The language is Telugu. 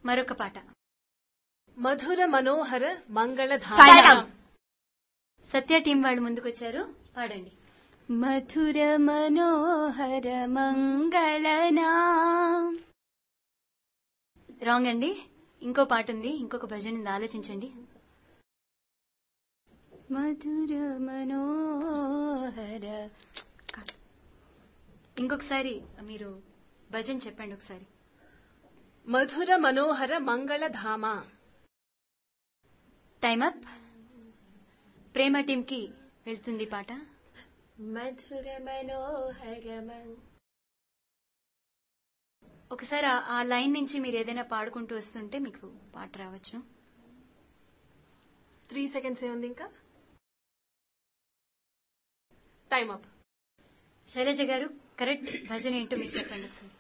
మరొక పాట మధుర మనోహర మంగళధామ సాయిరామ్. సత్య టీం వాళ్ళు ముందుకొచ్చారు పాడండి మధుర మనోహర మంగళనా రాంగ్ అండి ఇంకో పాట ఉంది ఇంకొక భజన ఉంది ఆలోచించండి మధుర మనోహర ఇంకొకసారి మీరు భజన్ చెప్పండి ఒకసారి మధుర మనోహర మంగళధామ టైమ్ అప్ ప్రేమ టీం కి వెళ్తుంది ఈ పాట మధుర మనోహర ఒకసారి ఆ- ఆ లైన్ నుంచి మీరు ఏదైనా పాడుకుంటూ వస్తుంటే మీకు పాట రావచ్చు త్రీ సెకండ్స్ ఏ ఉంది ఇంకా టైం అప్ శైలజ గారు కరెక్ట్ భజన ఏంటో మీరు చెప్పండి ఒకసారి